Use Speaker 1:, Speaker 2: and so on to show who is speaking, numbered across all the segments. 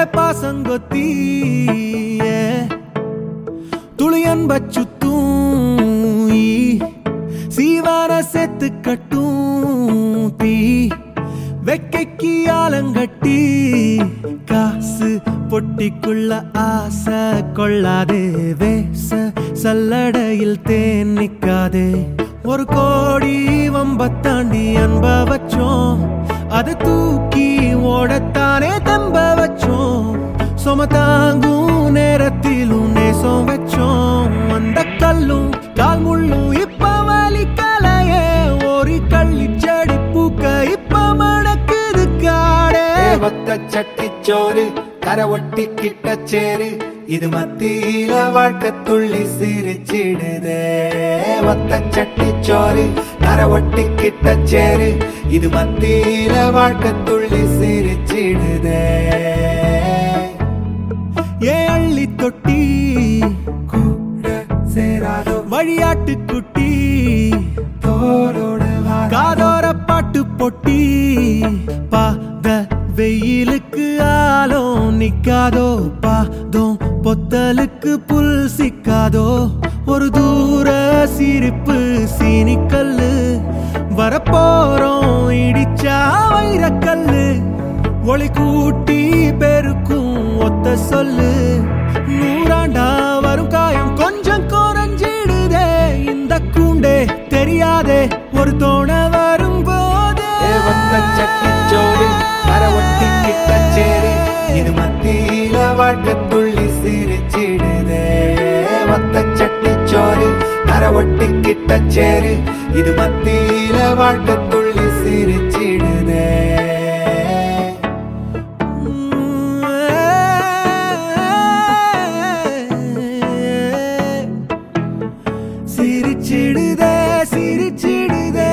Speaker 1: பாசங்கொத்தி துளியன் பச்சுத்தூம் ஈ. சீவான செத்து கட்டும் தீ வெக்கைக்கு ஆலங்கட்டி காசு பொட்டிக்குள்ள ஆசை கொள்ளாதே வேச சல்லடையில் தேன் நிக்காதே ஒரு கோடி வம்பத்தாண்டி அன்ப வச்சோம் அது தூக்கி ஓடத்தானே தம்ப வச்சோம் சும தாங்கும் நேரத்திலும் நேசம் வச்சோம் அந்த கல்லும் கால் முள்ளும் இப்ப வலிக்கலையே ஒரு கள்ளி செடி பூக்க இப்ப மணக்குது காடே
Speaker 2: ஒத்த சட்டிச்சோறு கரை ஒட்டி கிட்ட சேரு இது மத்தியில வாழ்க்கை துள்ளி சிரிச்சிடுதே ஒத்த சட்டிச்சோறு கரை ஒட்டி கிட்ட சேரு இது மத்தியில வாழ்க்கை துள்ளி சிரிச்சிடுதே
Speaker 1: ஏ அள்ளி தொட்டி
Speaker 2: கூட சேராதோ
Speaker 1: வழியாட்டு குட்டி
Speaker 2: தோளோட வா
Speaker 1: காதோர பாட்டு பொட்டி பாத வெயிலுக்கு ஆலோம் நிக்காதோ பாதம் பொத்தலுக்கு புல் சிக்காதோ ஒரு தூர சிரிப்பு சீனிக்கல்லு வரப்போறோம் இடிச்சா வைரக்கல்லு ஒளி கூட்டி பெருக்கும் ஒத்த சொல்லு நூறாண்டா வரும் காயம் கொஞ்சம் குறைஞ்சிடுதே இந்த கூண்டே தெரியாதே ஒரு தோண வரும் போதே
Speaker 2: ஒத்த சட்டிச்சோறு கரை ஒட்டி கிட்ட சேரு இது மத்தியில வாழ்க்கை துள்ளி சிரிச்சிடுதே ஒத்த சட்டிச்சோறு கரை ஒட்டி கிட்ட சேரு இது மத்தியில வாழ்க்கை துள்ளி சிரிச்சிடுதே
Speaker 1: சிரிச்சிடுதே சிரிச்சிடுதே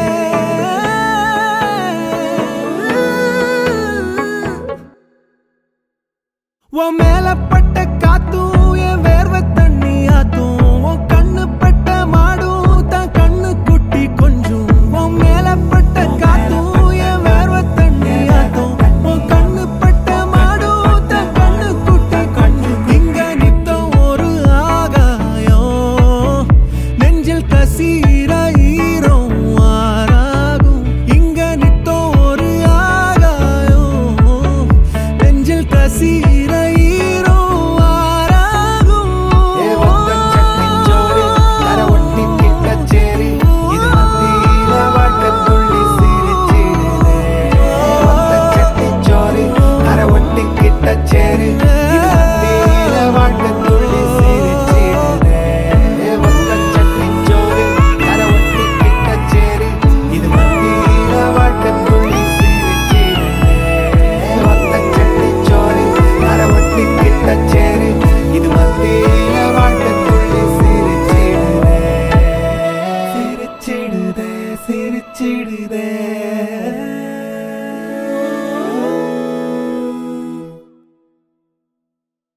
Speaker 1: உன் மேல பட்ட காத்தும் என் வேர்வை தண்ணி ஆத்தும் உன் கண்ணு பட்ட மாடும் தான் கண்ணு குட்டி கொஞ்சம் உன் மேல பட்ட காத்தும் என் வேர்வை தண்ணி ஆத்தும் உன் கண்ணு பட்ட மாடும் தான் கண்ணு குட்டி கொஞ்சம் இங்க நித்தம் ஒரு ஆகாயம் நெஞ்சில் கசீர ஈரம் ஆறாகும் இங்க நித்தம் ஒரு ஆகாயம் நெஞ்சில் கசீர ஈரம் ஆறாகும்
Speaker 2: ஏ ஒத்த சட்டிச்சோறு கரை ஒட்டி கிட்ட சேரு இது மத்தியில வாழ்க்கை துள்ளி சிரிச்சிடுதே ஒத்த சட்டிச்சோறு கரை ஒட்டி கிட்ட சேரு